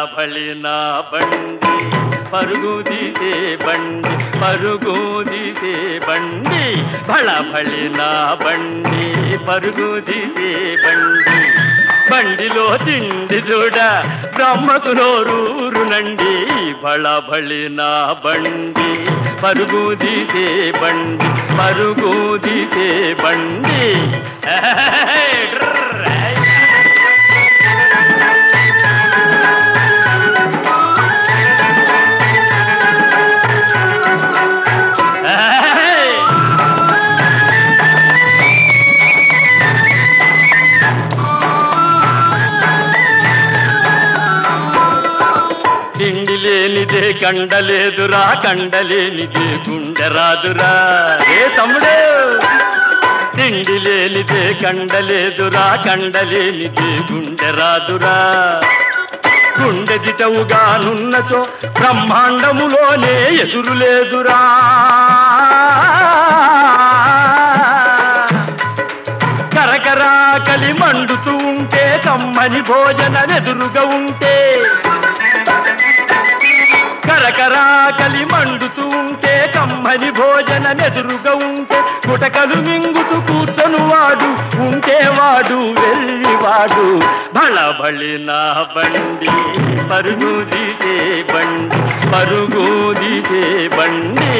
బళబళి నా బండి పరుగు తీసే బండి పరుగు తీసే బండి బళబళి నా బండి పరుగు తీసే బండి బండిలో తిండి చూడ బ్రహ్మకు నోరూరునండి బళబళి నా బండి పరుగు తీసే బండి పరుగు తీసే బండి తిండి లేనిదే కండలేదురా కండలేనిదే గుండె రాదురా ఏ తమ్ముడు తిండి లేనిదే కండలేదురా కండలేనిదే గుండె రాదురా గుండె దిటవుగా నున్నచో బ్రహ్మాండములోనే ఎదురు లేదురా కరకరా కలి మండుతూ ఉంటే కమ్మని భోజనం ఎదురుగా ఉంటే కరకరా కలి మండుతూ ఉంటే కమ్మని భోజనం ఎదురుగా ఉంటే గుటకలు మింగుతూ కూర్చొని వాడు ఉంటే వాడు వెళ్ళివాడు బళబళి నా బండి పరుగు తీసే బండి పరుగు తీసే బండి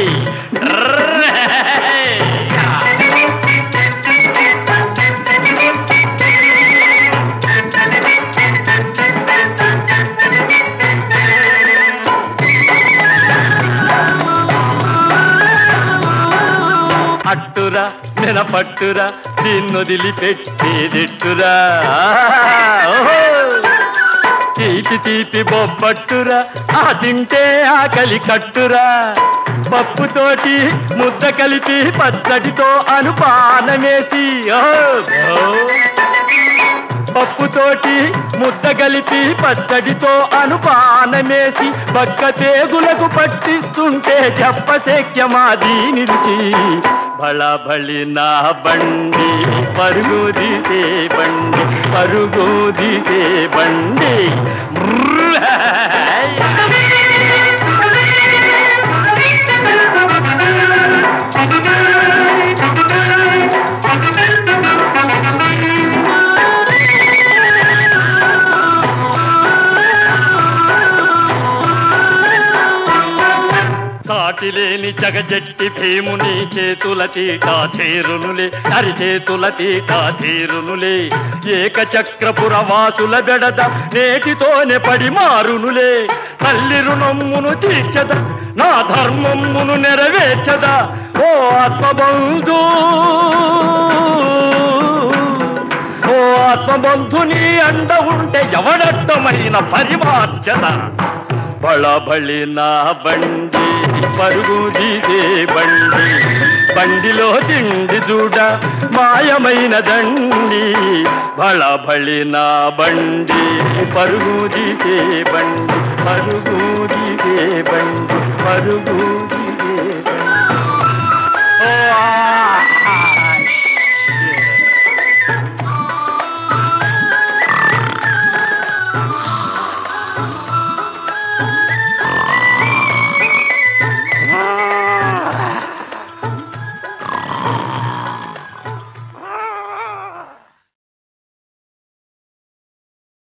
అట్టురా నెల పట్టురా దీన్నొదిలిపెట్టేదెట్టురా ఓహో! తీపి తీపి బొబ్బట్టురా ఆ తింటే ఆకలి కట్టురా పప్పుతోటి ముద్ద కలిపి పచ్చడితో అనుపానమేసి ఓహో! ఓ! పప్పుతోటి ముద్ద కలిపి పచ్చడితో అనుపానమేసి పక్క తేగులకు పట్టిస్తుంటే చెప్పశక్యమా దీని రుచి బళబళి నా బండి పరుగు తీసే బండి పరుగు తీసే బండి సాటిలేని జగజట్టి భీముని చేతుల తీట చేరునులే అరి చేతుల తీట చేరునులే ఏకచక్రపుర వాసుల బెడద నేటితోనే పడి మారునులే తల్లి రుణమ్మును తీర్చద నా ధర్మమ్మును నెరవేర్చదా ఓ ఆత్మబంధు ఓ ఆత్మబంధుని అండ ఉంటే ఎవడట్టమైన పరిమార్చద బళబళి నా బండి పరుగు తీసే బండి బండిలో తిండి చూడ మాయమైన దండి బళబళి నా బండి పరుగు తీసే బండి పరుగు తీసే బండి పరుగు తీసే